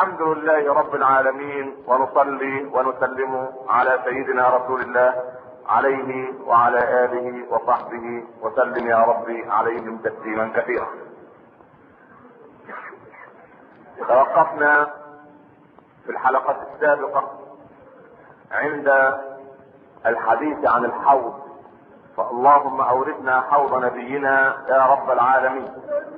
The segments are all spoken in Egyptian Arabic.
الحمد لله رب العالمين ونصلي ونسلم على سيدنا رسول الله عليه وعلى اله وصحبه وسلم يا ربي عليهم تسليما كثيرا توقفنا في الحلقة السابقة عند الحديث عن الحوض فاللهم اوردنا حوض نبينا يا رب العالمين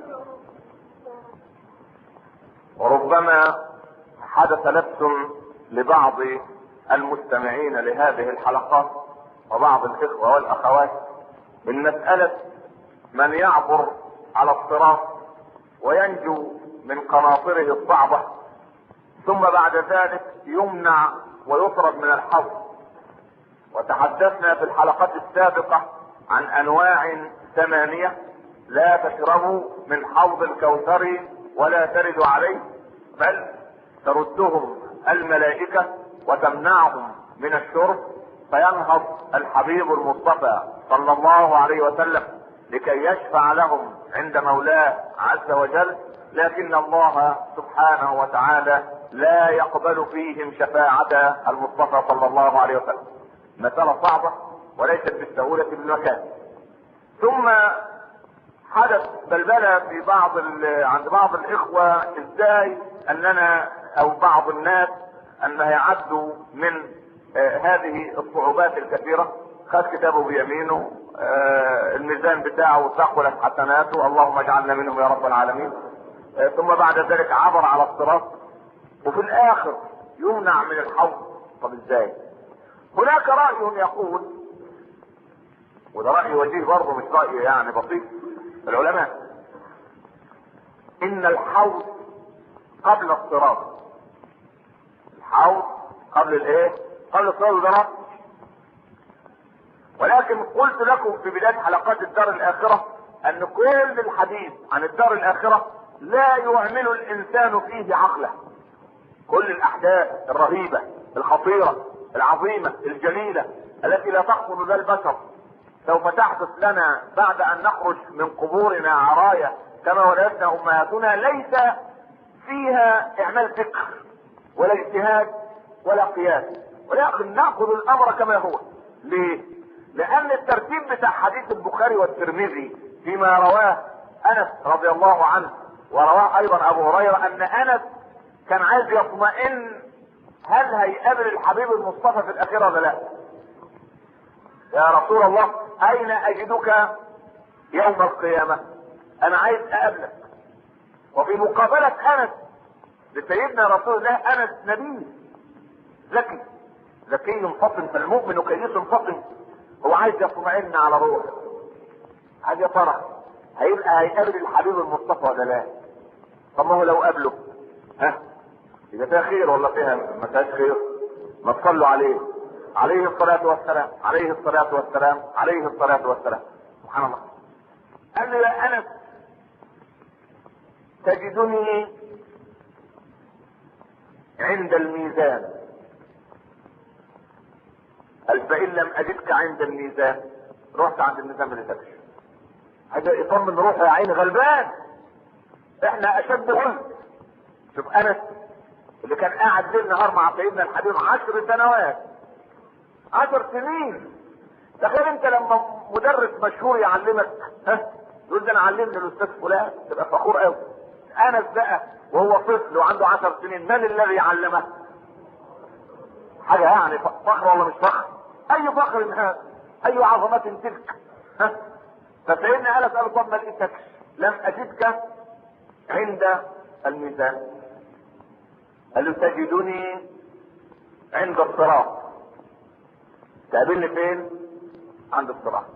وربما حدث لبس لبعض المستمعين لهذه الحلقات وبعض الاخوه والاخوات من مساله من يعبر على الصراط وينجو من قناطره الصعبه ثم بعد ذلك يمنع ويطرد من الحوض وتحدثنا في الحلقات السابقه عن انواع ثمانيه لا تشربوا من حوض الكوثر ولا تردوا عليه بل تردهم الملائكه وتمنعهم من الشرب فينهض الحبيب المصطفى صلى الله عليه وسلم لكي يشفع لهم عند مولاه عز وجل لكن الله سبحانه وتعالى لا يقبل فيهم شفاعة المصطفى صلى الله عليه وسلم مسألة صعبة وليست بالسهولة بالمكان ثم حدث بلبلة في بعض عند بعض الإخوة إزاي أننا أو بعض الناس أن يعدوا من آه هذه الصعوبات الكثيرة خد كتابه بيمينه آه الميزان بتاعه ثقلت حسناته اللهم اجعلنا منهم يا رب العالمين آه ثم بعد ذلك عبر على الصراط وفي الاخر يمنع من الحوض طب ازاي هناك رأي يقول وده رأي وجيه برضه مش رأي يعني بسيط العلماء ان الحوض قبل الصراط الحوض قبل الايه قبل الصراط ده رأي ولكن قلت لكم في بداية حلقات الدار الاخرة ان كل الحديث عن الدار الاخرة لا يعمل الانسان فيه عقله كل الاحداث الرهيبة الخطيرة العظيمة الجليلة التي لا تحصل ذا البشر سوف تحدث لنا بعد ان نخرج من قبورنا عرايا كما ولدتنا امهاتنا ليس فيها اعمال فكر ولا اجتهاد ولا قياس ولكن ناخذ الامر كما هو ليه لان الترتيب بتاع حديث البخاري والترمذي فيما رواه انس رضي الله عنه ورواه ايضا ابو هريره ان انس كان عايز يطمئن هل هيقابل الحبيب المصطفى في الاخره ولا لا يا رسول الله اين اجدك يوم القيامة انا عايز اقابلك وفي مقابلة انس لسيدنا رسول الله انس نبي ذكي ذكي فطن فالمؤمن كيس فطن هو عايز يطمئن على روحه عايز يا ترى هيبقى هيقابل الحبيب المصطفى ولا لا طب ما هو لو قابله ها يبقى فيها خير ولا فيها ما فيهاش خير ما تصلوا عليه عليه الصلاة والسلام عليه الصلاة والسلام عليه الصلاة والسلام سبحان الله قال له يا أنس تجدني عند الميزان قال فإن لم أجدك عند الميزان رحت عند الميزان ما لقيتكش حاجة يطمن روحه يا عيني غلبان احنا أشد غلب شوف أنس اللي كان قاعد ليل نهار مع سيدنا الحبيب عشر سنوات عشر سنين تخيل انت لما مدرس مشهور يعلمك ها يقول ده انا علمني الاستاذ فلان تبقى فخور قوي انس بقى وهو طفل وعنده عشر سنين من الذي علمه حاجه يعني فخر ولا مش فخر اي فخر هذا اي عظمه تلك ها فسيدنا انس قال طب ما لقيتكش لم اجدك عند الميزان قال له تجدني عند الصراط تقابلني فين عند الصراط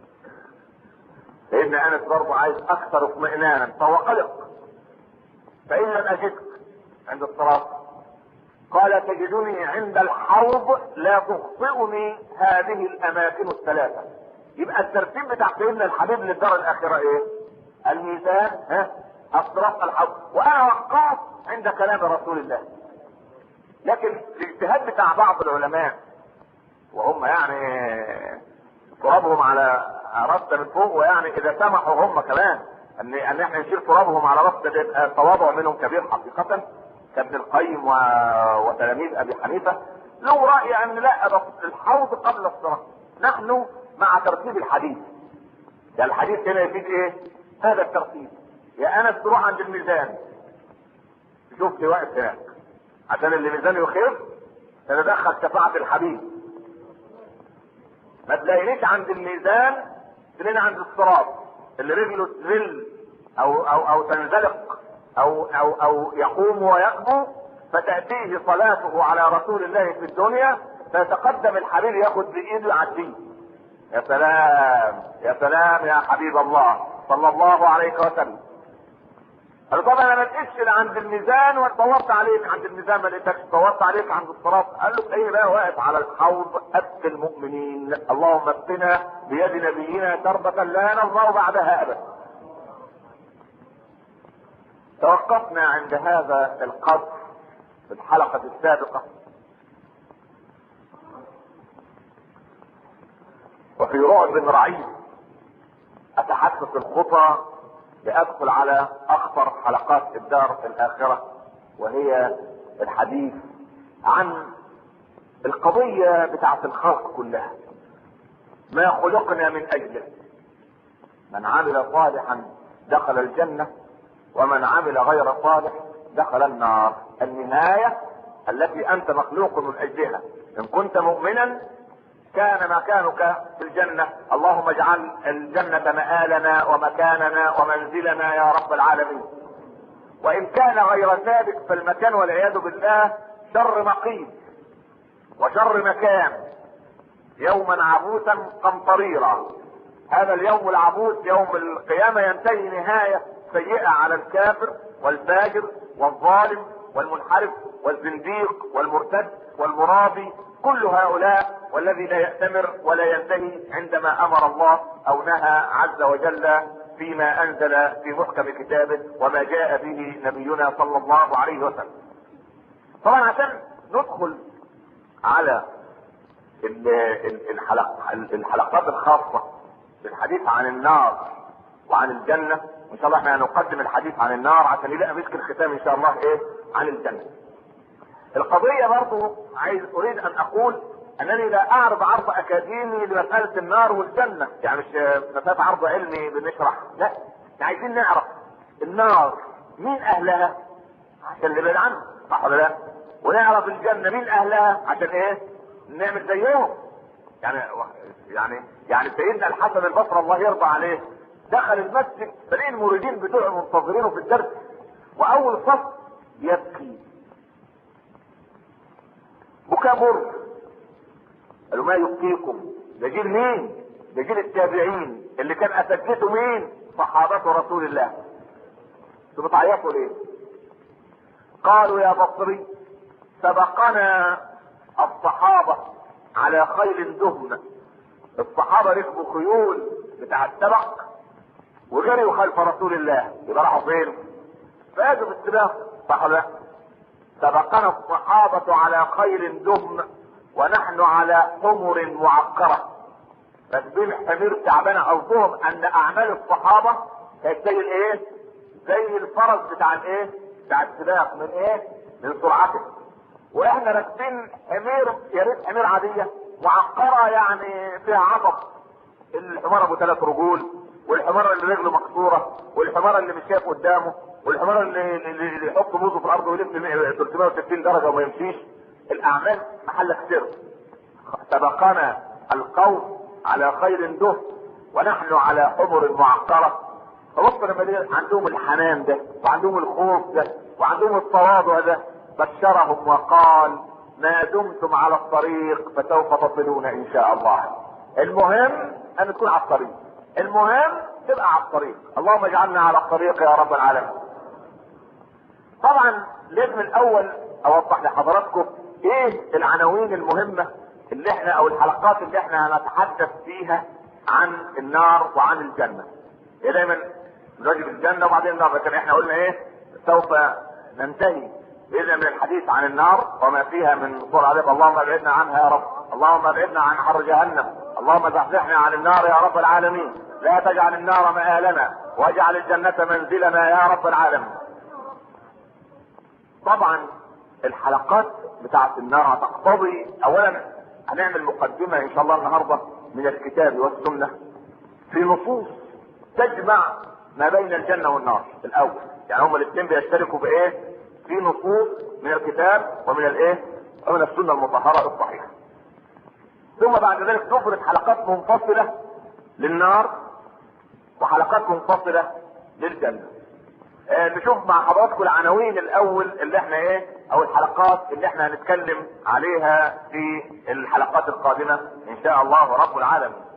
سيدنا انس برضه عايز اكثر اطمئنانا فهو قلق فان لم اجدك عند الصراط قال تجدني عند الحوض لا تخطئني هذه الاماكن الثلاثه يبقى الترتيب بتاع سيدنا الحبيب للدار الاخره ايه الميزان ها الصراط الحوض وانا وقعت عند كلام رسول الله لكن الاجتهاد بتاع بعض العلماء وهم يعني ترابهم على راسنا من فوق ويعني اذا سمحوا هم كمان ان ان احنا نشيل ترابهم على راسنا ده يبقى تواضع منهم كبير حقيقة كابن القيم و... وتلاميذ ابي حنيفه له راي ان لا بس الحوض قبل الصلاه نحن مع ترتيب الحديث ده الحديث هنا يفيد ايه هذا الترتيب يا انس تروح عند الميزان شوف لي واقف هناك عشان اللي ميزانه يخف تتدخل شفاعة الحبيب ما تلاقينيش عند الميزان تلاقيني عند الصراط اللي رجله تذل او او او تنزلق او او او يقوم ويقبو فتأتيه صلاته على رسول الله في الدنيا فيتقدم الحبيب ياخد بايده يعديه يا سلام يا سلام يا حبيب الله صلى الله عليه وسلم قال طبعا انا ما لقيتش لا عند الميزان ودورت عليك عند الميزان ما لقيتكش دورت عليك عند الصراط قال له ايه بقى واقف على الحوض اسقي المؤمنين اللهم اسقنا بيد نبينا شربة لا نرضى بعدها ابدا توقفنا عند هذا القدر في الحلقة السابقة وفي رعب رعيد اتحدث الخطى لادخل على اخطر حلقات الدار الاخره وهي الحديث عن القضيه بتاعه الخلق كلها ما خلقنا من اجله من عمل صالحا دخل الجنه ومن عمل غير صالح دخل النار النهايه التي انت مخلوق من اجلها ان كنت مؤمنا كان مكانك في الجنة اللهم اجعل الجنة مآلنا ومكاننا ومنزلنا يا رب العالمين وإن كان غير ذلك فالمكان والعياذ بالله شر مقيم وشر مكان يوما عبوسا قمطريرا هذا اليوم العبوس يوم القيامة ينتهي نهاية سيئة على الكافر والفاجر والظالم والمنحرف والزنديق والمرتد والمرابي كل هؤلاء والذي لا يأتمر ولا ينتهي عندما امر الله او نهى عز وجل فيما انزل في محكم كتابه وما جاء به نبينا صلى الله عليه وسلم. طبعا عشان ندخل على الحلق الحلقات الخاصه بالحديث عن النار وعن الجنه ان شاء الله احنا هنقدم الحديث عن النار عشان يلاقي مسك الختام ان شاء الله ايه عن الجنه. القضيه برضه عايز اريد ان اقول انني لا اعرض عرض اكاديمي لمساله النار والجنه يعني مش مساله عرض علمي بنشرح لا احنا عايزين نعرف النار مين اهلها عشان نبعد عنه صح ولا لا ونعرف الجنه مين اهلها عشان ايه نعمل زيهم يعني يعني يعني سيدنا الحسن البصري الله يرضى عليه دخل المسجد فلقي المريدين بتوعه منتظرينه في الدرس واول صف يبكي بكى مر قالوا ما يبكيكم ده جيل مين ده جيل التابعين اللي كان اساتذته مين صحابه رسول الله انتوا بتعيطوا ليه قالوا يا بصري سبقنا الصحابة على خيل دهن الصحابة ركبوا خيول بتاع السبق وجريوا خلف رسول الله يبقى راحوا فين؟ فازوا في السباق صح ولا لا؟ سبقنا الصحابة على خيل دهن ونحن على حمر معقرة راكبين حمير تعبانة قصدهم ان اعمال الصحابة كانت زي الايه؟ زي الفرس بتاع الايه؟ بتاع السباق من ايه؟ من سرعته واحنا راكبين حمير يا ريت حمير عادية معقرة يعني فيها عطب الحمار ابو ثلاث رجول والحمار اللي رجله مكسورة والحمار اللي مش شايف قدامه والحمار اللي, اللي, اللي يحط بوزه في الارض ويلف 360 درجة وما يمشيش الاعمال محل سر سبقنا القوم على خير ده ونحن على حمر معقرة فبص لما عندهم الحنان ده وعندهم الخوف ده وعندهم التواضع ده بشرهم وقال ما دمتم على الطريق فسوف تصلون ان شاء الله المهم ان تكون على الطريق المهم تبقى على الطريق اللهم اجعلنا على الطريق يا رب العالمين طبعا لازم الاول اوضح لحضراتكم ايه العناوين المهمة اللي احنا او الحلقات اللي احنا هنتحدث فيها عن النار وعن الجنة ايه دايما نجد الجنة وبعدين النار لكن احنا قلنا ايه سوف ننتهي باذن من الحديث عن النار وما فيها من صور عذاب اللهم ابعدنا عنها يا رب اللهم ابعدنا عن حر جهنم اللهم زحزحنا عن النار يا رب العالمين لا تجعل النار مآلنا واجعل الجنة منزلنا يا رب العالمين طبعا الحلقات بتاعت النار هتقتضي اولا هنعمل مقدمة ان شاء الله النهاردة من الكتاب والسنة في نصوص تجمع ما بين الجنة والنار الاول يعني هما الاثنين بيشتركوا بايه في نصوص من الكتاب ومن الايه ومن السنة المطهرة الصحيحة ثم بعد ذلك نفرد حلقات منفصلة للنار وحلقات منفصلة للجنة آه نشوف مع حضراتكم العناوين الاول اللي احنا ايه او الحلقات اللي احنا هنتكلم عليها في الحلقات القادمة ان شاء الله رب العالمين